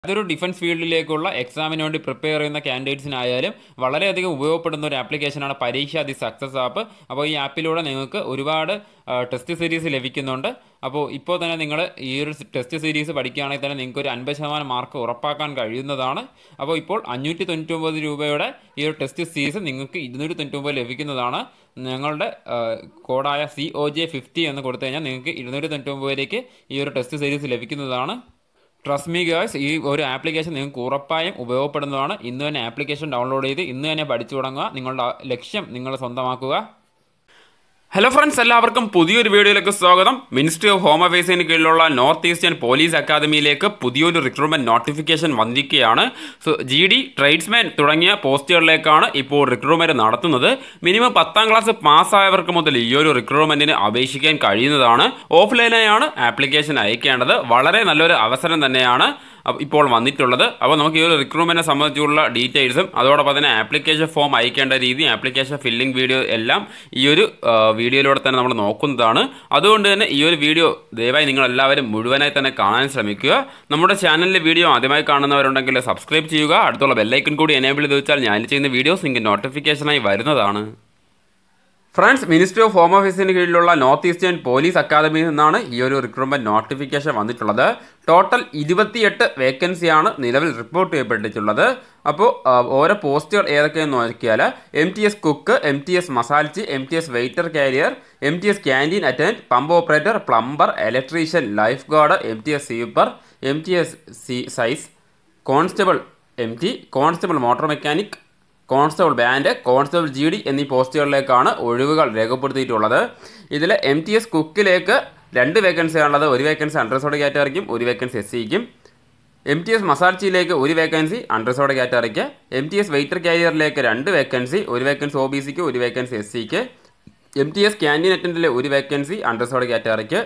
അതൊരു ഡിഫൻസ് ഫീൽഡിലേക്കുള്ള എക്സാമിന് വേണ്ടി പ്രിപ്പയർ ചെയ്യുന്ന കാൻഡിഡേറ്റ്സിനായാലും വളരെയധികം ഉപയോഗപ്പെടുന്ന ഒരു ആപ്ലിക്കേഷനാണ് പരീക്ഷ ദി സക്സസ് ആപ്പ് അപ്പോൾ ഈ ആപ്പിലൂടെ നിങ്ങൾക്ക് ഒരുപാട് ടെസ്റ്റ് സീരീസ് ലഭിക്കുന്നുണ്ട് അപ്പോൾ ഇപ്പോൾ തന്നെ നിങ്ങൾ ഈ ഒരു ടെസ്റ്റ് സീരീസ് പഠിക്കുകയാണെങ്കിൽ തന്നെ നിങ്ങൾക്ക് ഒരു അൻപത് ശതമാനം മാർക്ക് ഉറപ്പാക്കാൻ കഴിയുന്നതാണ് അപ്പോൾ ഇപ്പോൾ അഞ്ഞൂറ്റി തൊണ്ണൂറ്റൊമ്പത് രൂപയുടെ ഈ ഒരു ടെസ്റ്റ് സീരീസ് നിങ്ങൾക്ക് ഇരുന്നൂറ്റി തൊണ്ണൂറ്റൊമ്പത് ലഭിക്കുന്നതാണ് ഞങ്ങളുടെ കോഡായ സി ഒ ജെ ഫിഫ്റ്റി എന്ന് കൊടുത്തു കഴിഞ്ഞാൽ നിങ്ങൾക്ക് ഇരുന്നൂറ്റി തൊണ്ണൂറ്റൊമ്പതിലേക്ക് ഈ ഒരു ടെസ്റ്റ് സീരീസ് ലഭിക്കുന്നതാണ് ട്രസ്റ്റ് മീ ഗേഴ്സ് ഈ ഒരു ആപ്ലിക്കേഷൻ നിങ്ങൾക്ക് ഉറപ്പായും ഉപയോഗപ്പെടുന്നതാണ് ഇന്ന് തന്നെ ആപ്ലിക്കേഷൻ ഡൗൺലോഡ് ചെയ്ത് ഇന്ന് തന്നെ പഠിച്ചു തുടങ്ങുക നിങ്ങളുടെ ലക്ഷ്യം നിങ്ങൾ സ്വന്തമാക്കുക ഹലോ ഫ്രണ്ട്സ് എല്ലാവർക്കും പുതിയൊരു വീഡിയോയിലേക്ക് സ്വാഗതം മിനിസ്ട്രി ഓഫ് ഹോം അഫയേഴ്സിന് കീഴിലുള്ള നോർത്ത് ഈസ്റ്റേൺ പോലീസ് അക്കാദമിയിലേക്ക് പുതിയൊരു റിക്രൂട്ട്മെന്റ് നോട്ടിഫിക്കേഷൻ വന്നിരിക്കുകയാണ് സോ ജി ഡി ട്രേഡ്സ്മാൻ തുടങ്ങിയ പോസ്റ്റുകളിലേക്കാണ് ഇപ്പോൾ റിക്രൂട്ട്മെന്റ് നടത്തുന്നത് മിനിമം പത്താം ക്ലാസ് പാസ്സായവർക്ക് മുതൽ ഈ ഒരു റിക്രൂട്ട്മെന്റിന് അപേക്ഷിക്കാൻ കഴിയുന്നതാണ് ഓഫ്ലൈനായാണ് ആപ്ലിക്കേഷൻ അയക്കേണ്ടത് വളരെ നല്ലൊരു അവസരം തന്നെയാണ് ഇപ്പോൾ വന്നിട്ടുള്ളത് അപ്പോൾ നമുക്ക് ഈ ഒരു റിക്രൂട്ട്മെൻറ്റിനെ സംബന്ധിച്ചുള്ള ഡീറ്റെയിൽസും അതോടൊപ്പം തന്നെ ആപ്ലിക്കേഷൻ ഫോം അയക്കേണ്ട രീതി ആപ്ലിക്കേഷൻ ഫില്ലിംഗ് വീഡിയോ എല്ലാം ഈ ഒരു വീഡിയോയിലൂടെ തന്നെ നമ്മൾ നോക്കുന്നതാണ് അതുകൊണ്ട് തന്നെ ഈ ഒരു വീഡിയോ ദയവായി നിങ്ങൾ എല്ലാവരും മുഴുവനായി തന്നെ കാണാൻ ശ്രമിക്കുക നമ്മുടെ ചാനലിലെ വീഡിയോ ആദ്യമായി കാണുന്നവരുണ്ടെങ്കിൽ സബ്സ്ക്രൈബ് ചെയ്യുക അടുത്തുള്ള ബെല്ലൈക്കൺ കൂടി എനേബിൾ ചെയ്ത് വെച്ചാൽ ഞാൻ ചെയ്യുന്ന വീഡിയോസ് നിങ്ങൾക്ക് നോട്ടിഫിക്കേഷനായി വരുന്നതാണ് ഫ്രണ്ട്സ് മിനിസ്ട്രി ഓഫ് ഹോം ഓഫീസിന് കീഴിലുള്ള നോർത്ത് ഈസ്റ്റേൺ പോലീസ് അക്കാദമിയിൽ നിന്നാണ് ഈ ഒരു റിക്രൂട്ട്മെന്റ് നോട്ടിഫിക്കേഷൻ വന്നിട്ടുള്ളത് ടോട്ടൽ ഇരുപത്തിയെട്ട് വേക്കൻസിയാണ് നിലവിൽ റിപ്പോർട്ട് ചെയ്യപ്പെട്ടിട്ടുള്ളത് അപ്പോൾ ഓരോ പോസ്റ്റുകൾ ഏതൊക്കെയെന്ന് നോക്കിയാൽ M T S cook M T S മസാൽച്ചി M T S waiter carrier M T S canteen attendant pump operator plumber electrician lifeguard M T S sweeper M T S സി സൈസ് constable M T constable motor mechanic constable band constable G D എന്നീ പോസ്റ്റുകളിലേക്കാണ് ഒഴിവുകൾ രേഖപ്പെടുത്തിയിട്ടുള്ളത് ഇതിൽ M T S കുക്കിലേക്ക് രണ്ട് വേക്കൻസിയാണുള്ളത് ഒരു vacancy unreserved കാറ്റഗറിക്കും ഒരു വേക്കൻസി എസ് സിക്കും എം ടി എസ് മസാർച്ചിയിലേക്ക് ഒരു വേക്കൻസി അണ്ടർസോഡ് കാറ്റഗറിക്ക് എം ടി എസ് വെയിറ്റർ കാരിയറിലേക്ക് രണ്ട് വേക്കൻസി ഒരു വേക്കൻസി ഒ ബി സിക്ക് ഒരു വേക്കൻസി എസ് സിക്ക് എം ടി എസ് ക്യാൻറ്റീൻ അറ്റൻഡിലെ ഒരു വേക്കൻസി അണ്ടർസോഡ് കാറ്റഗറിക്ക്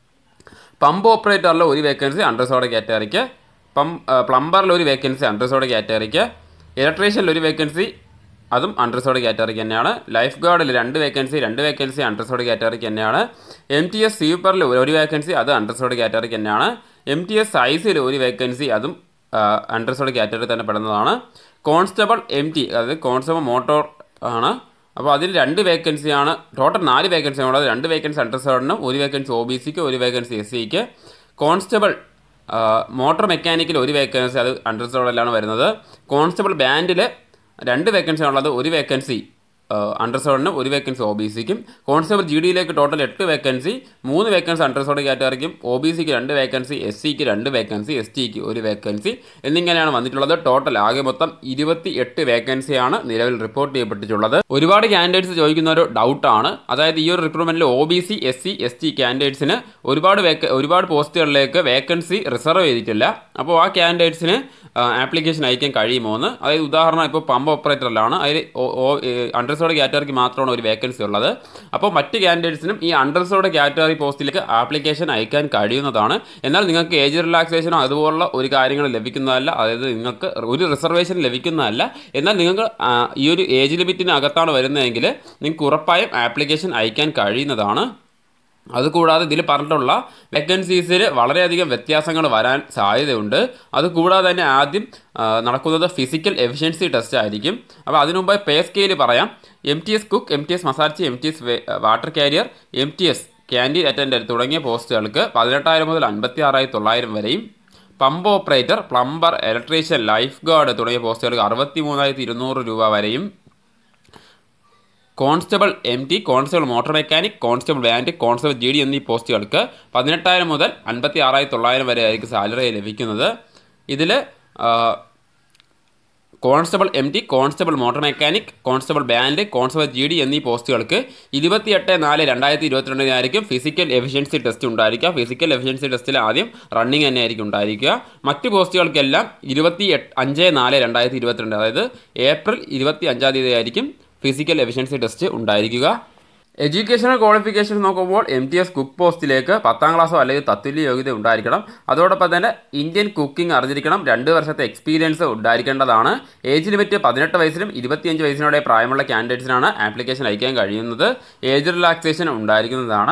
പമ്പ് ഓപ്പറേറ്ററിൽ ഒരു വേക്കൻസി അണ്ടർസോഡ് കാറ്റഗറിക്ക് പം പ്ലംബറിൽ ഒരു വേക്കൻസി അണ്ടർസോഡ് കാറ്റഗറിക്ക് ഇലക്ട്രീഷ്യനിൽ ഒരു വേക്കൻസി അതും അണ്ടർസോഡ് കാറ്റഗറിക്ക് തന്നെയാണ് ലൈഫ് ഗാർഡിൽ രണ്ട് വേക്കൻസി രണ്ട് വേക്കൻസി അണ്ടർസോഡ് കാറ്റഗറിക്ക് തന്നെയാണ് എം ടി എസ് സ്വീപ്പറിൽ ഒരു വേക്കൻസി അത് അണ്ടർസോഡ് കാറ്റഗറിക്ക് തന്നെയാണ് എം ടി എസ് സൈസിൽ ഒരു വേക്കൻസി അതും അണ്ടർസോഡ് കാറ്റഗറി തന്നെ പെടുന്നതാണ് കോൺസ്റ്റബിൾ എം ടി അതായത് കോൺസ്റ്റബിൾ മോട്ടോർ ആണ് അപ്പോൾ അതിൽ രണ്ട് വേക്കൻസിയാണ് ടോട്ടൽ നാല് വേക്കൻസി ഉള്ളത് രണ്ട് വേക്കൻസി അണ്ടർസോഡിനും ഒരു വേക്കൻസി ഒ ബി സിക്ക് ഒരു വേക്കൻസി എസ് സിക്ക് കോൺസ്റ്റബിൾ മോട്ടോർ മെക്കാനിക്കിൽ ഒരു വേക്കൻസി അത് അണ്ടർസോഡിലാണ് വരുന്നത് കോൺസ്റ്റബിൾ ബാൻഡിൽ രണ്ട് വേക്കൻസി ഉള്ളത് ഒരു വേക്കൻസി അണ്ടർസോഡിനും ഒരു വേക്കൻസി ഒ ബി സിക്കും കോൺസ്റ്റബിൾ ജി ഡിയിലേക്ക് ടോട്ടൽ എട്ട് വേക്കൻസി മൂന്ന് വേക്കൻസി അണ്ടർസോഡ് കാറ്റഗറിക്കും ഒ ബി സിക്ക് രണ്ട് വേക്കൻസി എസ് സിക്ക് രണ്ട് വേക്കൻസി എസ് ടിക്ക് ഒരു വേക്കൻസി എന്നിങ്ങനെയാണ് വന്നിട്ടുള്ളത് ടോട്ടൽ ആകെ മൊത്തം ഇരുപത്തി എട്ട് വേക്കൻസിയാണ് നിലവിൽ റിപ്പോർട്ട് ചെയ്യപ്പെട്ടിട്ടുള്ളത് ഒരുപാട് കാൻഡിഡേറ്റ്സ് ചോദിക്കുന്ന ഒരു ഡൗട്ടാണ് അതായത് ഈ ഒരു റിക്രൂട്ട്മെന്റിൽ O B C S C S T കാൻഡിഡേറ്റ്സിന് ഒരുപാട് വേക്ക ഒരുപാട് പോസ്റ്റുകളിലേക്ക് വേക്കൻസി റിസർവ് ചെയ്തിട്ടില്ല അപ്പോൾ ആ കാൻഡിഡേറ്റ്സിന് ആപ്ലിക്കേഷൻ അയക്കാൻ കഴിയുമോ എന്ന് അതായത് ഉദാഹരണം ഇപ്പോൾ പമ്പ് ഓപ്പറേറ്ററിലാണ് അതിൽ അണ്ടർസോഡ് കാറ്റഗറിക്ക് മാത്രമാണ് ഒരു വേക്കൻസി ഉള്ളത് അപ്പോൾ മറ്റ് കാൻഡിഡേറ്റ്സിനും ഈ അണ്ടർസോഡ് കാറ്റഗറി പോസ്റ്റിലേക്ക് ആപ്ലിക്കേഷൻ അയക്കാൻ കഴിയുന്നതാണ് എന്നാൽ നിങ്ങൾക്ക് ഏജ് റിലാക്സേഷനോ അതുപോലുള്ള ഒരു കാര്യങ്ങൾ ലഭിക്കുന്നതല്ല അതായത് നിങ്ങൾക്ക് ഒരു റിസർവേഷൻ ലഭിക്കുന്നതല്ല എന്നാൽ നിങ്ങൾക്ക് ഈ ഒരു ഏജ് ലിമിറ്റിന് അകത്താണ് വരുന്നതെങ്കിൽ നിങ്ങൾക്ക് ഉറപ്പായും ആപ്ലിക്കേഷൻ അയക്കാൻ കഴിയുന്നതാണ് അതുകൂടാതെ ഇതിൽ പറഞ്ഞിട്ടുള്ള വേക്കൻസീസിൽ വളരെയധികം വ്യത്യാസങ്ങൾ വരാൻ സാധ്യതയുണ്ട് അതുകൂടാതെ തന്നെ ആദ്യം നടക്കുന്നത് ഫിസിക്കൽ എഫിഷ്യൻസി ടെസ്റ്റ് ആയിരിക്കും അപ്പോൾ അതിനു മുമ്പ് പേ സ്കെയിൽ പറയാം M T S cook M T S മസാർച്ചി M T S water carrier M T S canteen attendant തുടങ്ങിയ പോസ്റ്റുകൾക്ക് പതിനെട്ടായിരം മുതൽ അൻപത്തി ആറായിരത്തി തൊള്ളായിരം വരെയും pump operator plumber electrician lifeguard തുടങ്ങിയ പോസ്റ്റുകൾക്ക് അറുപത്തി മൂന്നായിരത്തി ഇരുന്നൂറ് രൂപ വരെയും constable M T constable motor mechanic constable band constable G D എന്നീ പോസ്റ്റുകൾക്ക് പതിനെട്ടായിരം മുതൽ അൻപത്തി ആറായിരത്തി തൊള്ളായിരം വരെ ആയിരിക്കും സാലറി ലഭിക്കുന്നത് ഇതിൽ constable M T constable motor mechanic constable band constable G D എന്നീ പോസ്റ്റുകൾക്ക് ഇരുപത്തിയെട്ട് നാല് രണ്ടായിരത്തി ഇരുപത്തിരണ്ടിനായിരിക്കും ഫിസിക്കൽ എഫിഷ്യൻസി ടെസ്റ്റ് ഉണ്ടായിരിക്കുക ഫിസിക്കൽ എഫിഷ്യൻസി ടെസ്റ്റിൽ ആദ്യം റണ്ണിങ് തന്നെ ആയിരിക്കും ഉണ്ടായിരിക്കുക മറ്റ് പോസ്റ്റുകൾക്കെല്ലാം ഇരുപത്തി എട്ട് അഞ്ച് നാല് രണ്ടായിരത്തി ഇരുപത്തിരണ്ട് അതായത് ഏപ്രിൽ ഇരുപത്തി അഞ്ചാം തീയതി ആയിരിക്കും ഫിസിക്കൽ എഫിഷ്യൻസി ടെസ്റ്റ് ഉണ്ടായിരിക്കുക എഡ്യൂക്കേഷണൽ ക്വാളിഫിക്കേഷൻ നോക്കുമ്പോൾ എം ടി എസ് കുക്ക് പോസ്റ്റിലേക്ക് പത്താം ക്ലാസ്സോ അല്ലെങ്കിൽ തത്തുല്യ യോഗ്യത ഉണ്ടായിരിക്കണം അതോടൊപ്പം തന്നെ ഇന്ത്യൻ കുക്കിംഗ് അറിഞ്ഞിരിക്കണം രണ്ട് വർഷത്തെ എക്സ്പീരിയൻസ് ഉണ്ടായിരിക്കേണ്ടതാണ് ഏജ് ലിമിറ്റ് പതിനെട്ട് വയസ്സിലും ഇരുപത്തിയഞ്ച് വയസ്സിനോടെ പ്രായമുള്ള കാൻഡിഡേറ്റ്സിനാണ് ആപ്ലിക്കേഷൻ അയക്കാൻ കഴിയുന്നത് ഏജ് റിലാക്സേഷൻ ഉണ്ടായിരിക്കുന്നതാണ്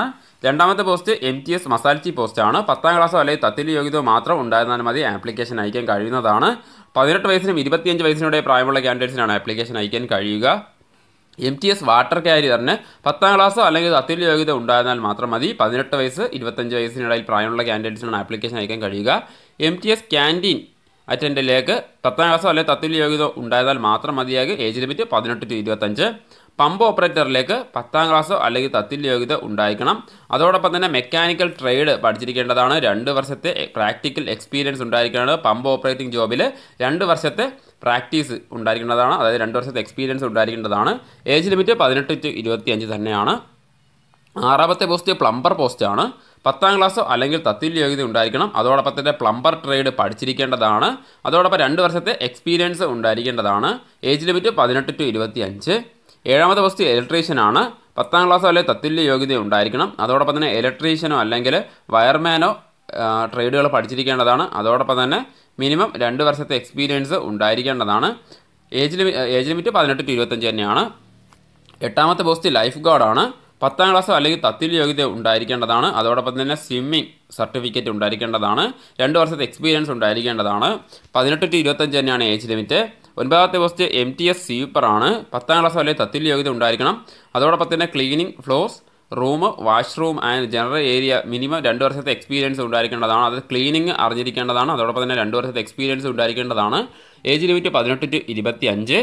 രണ്ടാമത്തെ പോസ്റ്റ് എം ടി എസ് മസാൽച്ചി പോസ്റ്റാണ് പത്താം ക്ലാസ്സോ അല്ലെങ്കിൽ തത്തുല്യ യോഗ്യതയോ മാത്രം ഉണ്ടായിരുന്നാൽ മതി ആപ്ലിക്കേഷൻ അയക്കാൻ കഴിയുന്നതാണ് പതിനെട്ട് വയസ്സിനും ഇരുപത്തിയഞ്ച് വയസ്സിനുടെ പ്രായമുള്ള കാൻഡിഡേറ്റ്സിനാണ് ആപ്ലിക്കേഷൻ അയക്കാൻ കഴിയുക എം ടി എസ് വാട്ടർ ക്യാരിയറിന് പത്താം ക്ലാസ്സോ അല്ലെങ്കിൽ തത്തുല്യ യോഗ്യത ഉണ്ടായിരുന്നാൽ മാത്രം മതി പതിനെട്ട് വയസ്സ് ഇരുപത്തഞ്ച് വയസ്സിനിടയിൽ പ്രായമുള്ള കാൻഡിഡേറ്റ്സിനാണ് ആപ്ലിക്കേഷൻ അയക്കാൻ കഴിയുക എം ടി എസ് ക്യാൻറ്റീൻ അറ്റൻഡിലേക്ക് പത്താം ക്ലാസ്സോ അല്ലെങ്കിൽ തത്തുല്യ യോഗ്യത ഉണ്ടായിരുന്നാൽ മാത്രം മതിയാകും ഏജ് ലിമിറ്റ് പതിനെട്ട് ടു ഇരുപത്തഞ്ച് പമ്പ് ഓപ്പറേറ്ററിലേക്ക് പത്താം ക്ലാസ്സോ അല്ലെങ്കിൽ തത്തുല്യ യോഗ്യത ഉണ്ടായിരിക്കണം അതോടൊപ്പം തന്നെ മെക്കാനിക്കൽ ട്രേഡ് പഠിച്ചിരിക്കേണ്ടതാണ് രണ്ട് വർഷത്തെ പ്രാക്ടിക്കൽ എക്സ്പീരിയൻസ് ഉണ്ടായിരിക്കേണ്ടത് പമ്പ് ഓപ്പറേറ്റിംഗ് ജോബിൽ രണ്ട് വർഷത്തെ പ്രാക്ടീസ് ഉണ്ടായിരിക്കേണ്ടതാണ് അതായത് രണ്ട് വർഷത്തെ എക്സ്പീരിയൻസ് ഉണ്ടായിരിക്കേണ്ടതാണ് ഏജ് ലിമിറ്റ് പതിനെട്ട് ടു ഇരുപത്തിയഞ്ച് തന്നെയാണ് ആറാമത്തെ പോസ്റ്റ് പ്ലംബർ പോസ്റ്റാണ് പത്താം ക്ലാസ്സോ അല്ലെങ്കിൽ തത്തുല്യ യോഗ്യത ഉണ്ടായിരിക്കണം അതോടൊപ്പം തന്നെ പ്ലംബർ ട്രേഡ് പഠിച്ചിരിക്കേണ്ടതാണ് അതോടൊപ്പം രണ്ട് വർഷത്തെ എക്സ്പീരിയൻസ് ഉണ്ടായിരിക്കേണ്ടതാണ് ഏജ് ലിമിറ്റ് പതിനെട്ട് ടു ഇരുപത്തി അഞ്ച് ഏഴാമത്തെ പോസ്റ്റ് ഇലക്ട്രീഷ്യനാണ് പത്താം ക്ലാസ്സോ അല്ലെങ്കിൽ തത്തുല്യ യോഗ്യത ഉണ്ടായിരിക്കണം അതോടൊപ്പം തന്നെ ഇലക്ട്രീഷ്യനോ അല്ലെങ്കിൽ വയർമാനോ ട്രേഡുകൾ പഠിച്ചിരിക്കേണ്ടതാണ് അതോടൊപ്പം തന്നെ മിനിമം രണ്ട് വർഷത്തെ എക്സ്പീരിയൻസ് ഉണ്ടായിരിക്കേണ്ടതാണ് ഏജ് ലിമി ഏജ് ലിമിറ്റ് പതിനെട്ട് ടു ഇരുപത്തഞ്ച് തന്നെയാണ് എട്ടാമത്തെ പോസ്റ്റ് ലൈഫ് ഗാർഡാണ് പത്താം ക്ലാസ്സോ അല്ലെങ്കിൽ തത്തുല്യ യോഗ്യത ഉണ്ടായിരിക്കേണ്ടതാണ് അതോടൊപ്പം തന്നെ സ്വിമ്മിംഗ് സർട്ടിഫിക്കറ്റ് ഉണ്ടായിരിക്കേണ്ടതാണ് രണ്ട് വർഷത്തെ എക്സ്പീരിയൻസ് ഉണ്ടായിരിക്കേണ്ടതാണ് പതിനെട്ട് ടു ഇരുപത്തഞ്ച് തന്നെയാണ് ഏജ് ലിമിറ്റ് ഒൻപതാമത്തെ പോസ്റ്റ് എം ടി എസ് സ്വീപ്പറാണ് പത്താം ക്ലാസ്സോ അല്ലെങ്കിൽ തത്തുല്യ യോഗ്യത ഉണ്ടായിരിക്കണം അതോടൊപ്പം തന്നെ cleaning floors room washroom and general area minimum രണ്ട് വർഷത്തെ എക്സ്പീരിയൻസ് ഉണ്ടായിരിക്കേണ്ടതാണ് അത് ക്ലീനിങ് അറിഞ്ഞിരിക്കേണ്ടതാണ് അതോടൊപ്പം തന്നെ രണ്ട് വർഷത്തെ എക്സ്പീരിയൻസ് ഉണ്ടായിരിക്കേണ്ടതാണ് ഏജ് ലിമിറ്റ് പതിനെട്ട് ടു ഇരുപത്തി അഞ്ച്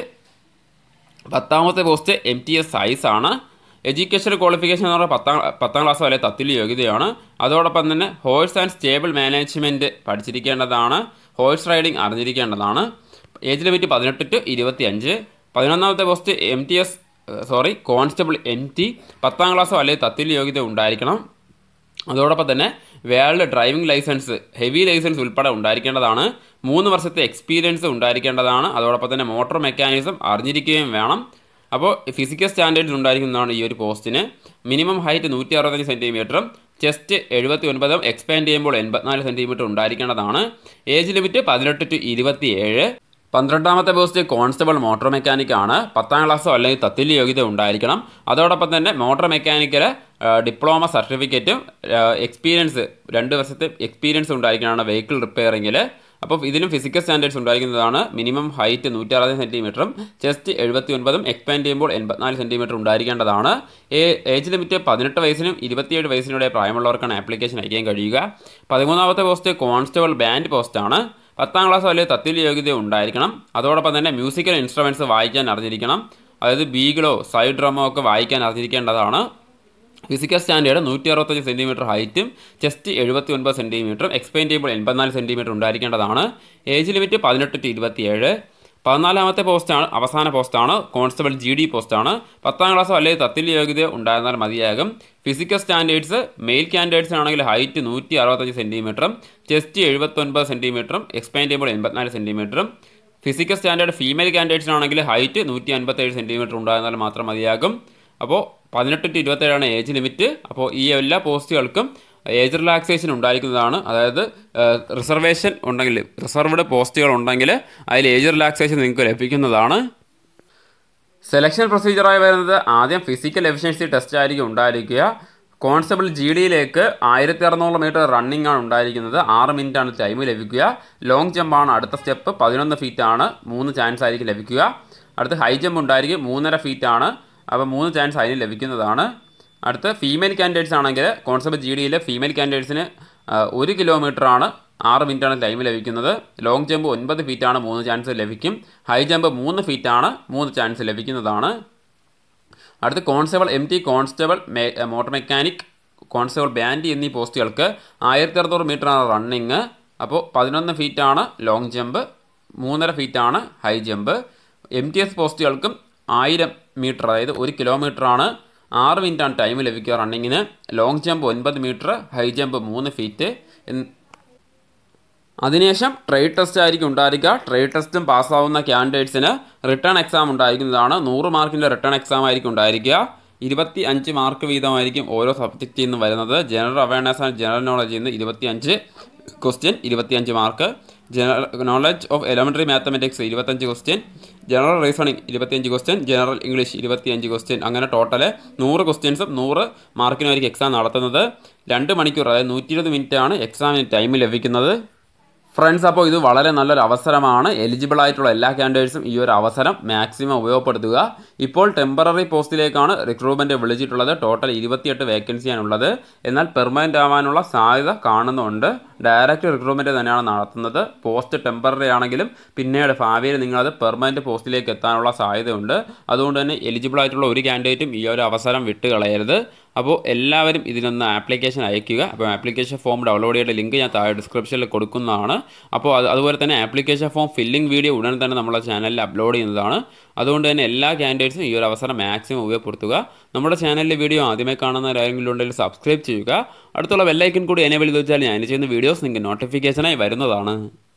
പത്താമത്തെ പോസ്റ്റ് എം ടി എസ് സയൻസ് ആണ് എഡ്യൂക്കേഷൻ ക്വാളിഫിക്കേഷൻ എന്ന് പറഞ്ഞാൽ പത്താം പത്താം ക്ലാസ് വരെ തത്തുല്യ യോഗ്യതയാണ് അതോടൊപ്പം തന്നെ ഹോഴ്സ് ആൻഡ് സ്റ്റേബിൾ മാനേജ്മെൻറ്റ് പഠിച്ചിരിക്കേണ്ടതാണ് ഹോഴ്സ് റൈഡിംഗ് അറിഞ്ഞിരിക്കേണ്ടതാണ് ഏജ് ലിമിറ്റ് പതിനെട്ട് ടു ഇരുപത്തി അഞ്ച് പതിനൊന്നാമത്തെ post M T S sorry constable M T പത്താം ക്ലാസ്സോ അല്ലെങ്കിൽ തത്തുല്യ യോഗ്യത ഉണ്ടായിരിക്കണം അതോടൊപ്പം തന്നെ valid driving licence heavy licence ഉൾപ്പെടെ ഉണ്ടായിരിക്കേണ്ടതാണ് മൂന്ന് വർഷത്തെ എക്സ്പീരിയൻസ് ഉണ്ടായിരിക്കേണ്ടതാണ് അതോടൊപ്പം തന്നെ മോട്ടോർ മെക്കാനിസം അറിഞ്ഞിരിക്കുകയും വേണം അപ്പോൾ ഫിസിക്കൽ സ്റ്റാൻഡേർഡ്സ് ഉണ്ടായിരിക്കുന്നതാണ് ഈ ഒരു പോസ്റ്റിന് മിനിമം ഹൈറ്റ് നൂറ്റി അറുപത്തഞ്ച് സെൻറ്റിമീറ്ററും ചെസ്റ്റ് എഴുപത്തി ഒൻപതും എക്സ്പാൻഡ് ചെയ്യുമ്പോൾ എൺപത്തിനാല് സെൻറ്റിമീറ്റർ ഉണ്ടായിരിക്കേണ്ടതാണ് ഏജ് ലിമിറ്റ് പതിനെട്ട് ടു ഇരുപത്തി ഏഴ് പന്ത്രണ്ടാമത്തെ പോസ്റ്റ് കോൺസ്റ്റബിൾ മോട്ടോർ മെക്കാനിക് ആണ് പത്താം ക്ലാസ്സോ അല്ലെങ്കിൽ തത്തുല്യ യോഗ്യത ഉണ്ടായിരിക്കണം അതോടൊപ്പം തന്നെ മോട്ടോർ മെക്കാനിക്കൽ ഡിപ്ലോമ സർട്ടിഫിക്കറ്റും എക്സ്പീരിയൻസ് രണ്ട് വർഷത്തെ എക്സ്പീരിയൻസ് ഉണ്ടായിരിക്കണം വെഹിക്കിൾ റിപ്പയറിങ്ങിൽ അപ്പോൾ ഇതിനും ഫിസിക്കൽ സ്റ്റാൻഡേർഡ്സ് ഉണ്ടായിരിക്കുന്നതാണ് മിനിമം ഹൈറ്റ് നൂറ്റി അറുപത് സെൻറ്റിമീറ്ററും ചെസ്റ്റ് എഴുപത്തി ഒൻപതും എക്സ്പാൻഡ് ചെയ്യുമ്പോൾ എൺപത്തിനാല് സെൻറ്റിമീറ്റർ ഉണ്ടായിരിക്കേണ്ടതാണ് ഏജ് ലിമിറ്റ് പതിനെട്ട് വയസ്സിനും ഇരുപത്തിയേഴ് വയസ്സിനുടെ പ്രായമുള്ളവർക്കാണ് ആപ്ലിക്കേഷൻ അയക്കാൻ കഴിയുക പതിമൂന്നാമത്തെ പോസ്റ്റ് കോൺസ്റ്റബിൾ ബാൻഡ് പോസ്റ്റാണ് പത്താം ക്ലാസ് വരെ തത്തുല്യ യോഗ്യത ഉണ്ടായിരിക്കണം അതോടൊപ്പം തന്നെ മ്യൂസിക്കൽ ഇൻസ്ട്രുമെൻറ്റ്സ് വായിക്കാൻ അറിഞ്ഞിരിക്കണം അതായത് ബീഗിളോ സൈഡ് ഡ്രമോ ഒക്കെ വായിക്കാൻ അറിഞ്ഞിരിക്കേണ്ടതാണ് ഫിസിക്കൽ സ്റ്റാൻഡേർഡ് നൂറ്റി അറുപത്തഞ്ച് സെൻറ്റിമീറ്റർ ഹൈറ്റും ചെസ്റ്റ് എഴുപത്തി ഒൻപത് സെൻറ്റിമീറ്ററും എക്സ്പെയിൻ ടേബിൾ എൺപത്തിനാല് സെൻറ്റിമീറ്റർ ഉണ്ടായിരിക്കേണ്ടതാണ് ഏജ് ലിമിറ്റ് പതിനെട്ട് ടു ഇരുപത്തിയേഴ് പതിനാലാമത്തെ പോസ്റ്റാണ് അവസാന പോസ്റ്റാണ് കോൺസ്റ്റബിൾ ജി ഡി പോസ്റ്റാണ് പത്താം ക്ലാസ്സോ അല്ലെങ്കിൽ തത്തുല്യ യോഗ്യത ഉണ്ടായിരുന്നാൽ മതിയാകും ഫിസിക്കൽ സ്റ്റാൻഡേർഡ്സ് മെയിൽ ക്യാൻഡിഡേറ്റ്സിനാണെങ്കിൽ ഹൈറ്റ് നൂറ്റി അറുപത്തഞ്ച് സെൻറ്റിമീറ്ററും ചെസ്റ്റ് എഴുപത്തൊൻപത് സെൻറ്റിമീറ്ററും എക്സ്പാൻഡ് ചെയ്യുമ്പോൾ എൺപത്തിനാല് സെൻറ്റിമീറ്ററും ഫിസിക്കൽ സ്റ്റാൻഡേർഡ് ഫീമെയിൽ ക്യാൻഡിഡേറ്റ്സിനാണെങ്കിൽ ഹൈറ്റ് നൂറ്റി അൻപത്തേഴ് സെൻറ്റിമീറ്റർ ഉണ്ടായിരുന്നാൽ മാത്രം മതിയാകും അപ്പോൾ പതിനെട്ട് ടു ഇരുപത്തേഴാണ് ഏജ് ലിമിറ്റ് അപ്പോൾ ഈ എല്ലാ പോസ്റ്റുകൾക്കും ഏജ് റിലാക്സേഷൻ ഉണ്ടായിരിക്കുന്നതാണ് അതായത് റിസർവേഷൻ ഉണ്ടെങ്കിൽ റിസർവ്ഡ് പോസ്റ്റുകൾ ഉണ്ടെങ്കിൽ അതിൽ ഏജ് റിലാക്സേഷൻ നിങ്ങൾക്ക് ലഭിക്കുന്നതാണ് സെലക്ഷൻ പ്രൊസീജിയറായി വരുന്നത് ആദ്യം ഫിസിക്കൽ എഫിഷ്യൻസി ടെസ്റ്റ് ആയിരിക്കും ഉണ്ടായിരിക്കുക കോൺസ്റ്റബിൾ ജി ഡിയിലേക്ക് ആയിരത്തി അറുന്നൂറ് മീറ്റർ റണ്ണിംഗ് ആണ് ഉണ്ടായിരിക്കുന്നത് ആറ് മിനിറ്റ് ആണ് ടൈം ലഭിക്കുക ലോങ് ജമ്പാണ് അടുത്ത സ്റ്റെപ്പ് പതിനൊന്ന് ഫീറ്റ് ആണ് മൂന്ന് ചാൻസ് ആയിരിക്കും ലഭിക്കുക അടുത്ത് ഹൈ ജമ്പ് ഉണ്ടായിരിക്കും മൂന്നര ഫീറ്റ് ആണ് അപ്പോൾ മൂന്ന് ചാൻസ് അതിന് ലഭിക്കുന്നതാണ് അടുത്ത് ഫീമെയിൽ കാൻഡിഡേറ്റ്സ് ആണെങ്കിൽ കോൺസ്റ്റബിൾ ജി ഡിയിലെ ഫീമെയിൽ കാൻഡിഡേറ്റ്സിന് ഒരു കിലോമീറ്റർ ആണ് ആറ് മിനിറ്റാണ് ടൈം ലഭിക്കുന്നത് ലോങ് ജമ്പ് ഒൻപത് ഫീറ്റാണ് മൂന്ന് ചാൻസ് ലഭിക്കും ഹൈ ജമ്പ് മൂന്ന് ഫീറ്റാണ് മൂന്ന് ചാൻസ് ലഭിക്കുന്നതാണ് അടുത്ത് constable M T constable motor mechanic constable ബാൻഡി എന്നീ പോസ്റ്റുകൾക്ക് ആയിരത്തി അറുന്നൂറ് മീറ്ററാണ് റണ്ണിങ് അപ്പോൾ പതിനൊന്ന് ഫീറ്റാണ് ലോങ് ജമ്പ് മൂന്നര ഫീറ്റാണ് high jump M T S പോസ്റ്റുകൾക്കും ആയിരം മീറ്റർ അതായത് ഒരു കിലോമീറ്ററാണ് ആറ് മിനിറ്റാണ് ടൈം ലഭിക്കുക റണ്ണിങ്ങിന് ലോങ് ജമ്പ് ഒൻപത് മീറ്റർ ഹൈ ജമ്പ് മൂന്ന് ഫീറ്റ് അതിനുശേഷം ട്രേഡ് ടെസ്റ്റ് ആയിരിക്കും ഉണ്ടായിരിക്കുക ട്രേഡ് ടെസ്റ്റും പാസ്സാവുന്ന ക്യാൻഡിഡേറ്റ്സിന് റിട്ടേൺ എക്സാം ഉണ്ടായിരിക്കുന്നതാണ് നൂറ് മാർക്കിൻ്റെ റിട്ടേൺ എക്സാം ആയിരിക്കും ഉണ്ടായിരിക്കുക ഇരുപത്തി അഞ്ച് മാർക്ക് വീതമായിരിക്കും ഓരോ സബ്ജക്റ്റിൽ നിന്നും വരുന്നത് ജനറൽ അവയർനെസ് ആൻഡ് ജനറൽ നോളജിൽ നിന്ന് ഇരുപത്തി അഞ്ച് ക്വസ്റ്റ്യൻ ഇരുപത്തിയഞ്ച് mark general knowledge of elementary mathematics ഇരുപത്തഞ്ച് ക്വസ്റ്റ്യൻ ജനറൽ റീസണിങ് ഇരുപത്തിയഞ്ച് ക്വസ്റ്റ്യൻ ജനറൽ ഇംഗ്ലീഷ് ഇരുപത്തിയഞ്ച് ക്വസ്റ്റ്യൻ അങ്ങനെ ടോട്ടല് നൂറ് ക്വസ്റ്റ്യൻസും നൂറ് മാർക്കിനായിരിക്കും എക്സാം നടത്തുന്നത് രണ്ട് മണിക്കൂർ അതായത് നൂറ്റി ഇരുപത് മിനിറ്റാണ് എക്സാമിന് ടൈം ലഭിക്കുന്നത് ഫ്രണ്ട്സ് അപ്പോൾ ഇത് വളരെ നല്ലൊരു അവസരമാണ് എലിജിബിൾ ആയിട്ടുള്ള എല്ലാ കാൻഡിഡേറ്റ്സും ഈ ഒരു അവസരം മാക്സിമം ഉപയോഗപ്പെടുത്തുക ഇപ്പോൾ ടെമ്പററി പോസ്റ്റിലേക്കാണ് റിക്രൂട്ട്മെൻറ്റ് വിളിച്ചിട്ടുള്ളത് ടോട്ടൽ ഇരുപത്തിയെട്ട് വേക്കൻസിയാണുള്ളത് എന്നാൽ പെർമനൻ്റ് ആവാനുള്ള സാധ്യത കാണുന്നുണ്ട് ഡയറക്റ്റ് റിക്രൂട്ട്മെൻറ്റ് തന്നെയാണ് നടത്തുന്നത് പോസ്റ്റ് ടെമ്പററി ആണെങ്കിലും പിന്നീട് ഭാവിയിൽ നിങ്ങളത് പെർമനൻറ്റ് പോസ്റ്റിലേക്ക് എത്താനുള്ള സാധ്യതയുണ്ട് അതുകൊണ്ട് തന്നെ എലിജിബിൾ ആയിട്ടുള്ള ഒരു കാൻഡിഡേറ്റും ഈ ഒരു അവസരം വിട്ടുകളയരുത് അപ്പോൾ എല്ലാവരും ഇതിനൊന്ന് ആപ്ലിക്കേഷൻ അയയ്ക്കുക അപ്പോൾ ആപ്ലിക്കേഷൻ ഫോം ഡൗൺലോഡ് ചെയ്യേണ്ട ലിങ്ക് ഞാൻ താഴെ ഡിസ്ക്രിപ്ഷനിൽ കൊടുക്കുന്നതാണ് അപ്പോൾ അത് അതുപോലെ തന്നെ ആപ്ലിക്കേഷൻ ഫോം ഫില്ലിംഗ് വീഡിയോ ഉടൻ തന്നെ നമ്മളെ ചാനലിൽ അപ്ലോഡ് ചെയ്യുന്നതാണ് അതുകൊണ്ട് തന്നെ എല്ലാ കാൻഡിഡേറ്റ്സും ഈ ഒരു അവസരം മാക്സിമം ഉപയോഗപ്പെടുത്തുക നമ്മുടെ ചാനലിലെ വീഡിയോ ആദ്യമായി കാണുന്നവരാരെങ്കിലും ഉണ്ടെങ്കിൽ സബ്സ്ക്രൈബ് ചെയ്യുക അടുത്തുള്ള ബെല്ലൈക്കൻ കൂടി എനേബിൾ ചെയ്ത് വെച്ചാൽ ഞാൻ ചെയ്യുന്ന വീഡിയോസ് നിങ്ങൾക്ക് നോട്ടിഫിക്കേഷനായി വരുന്നതാണ്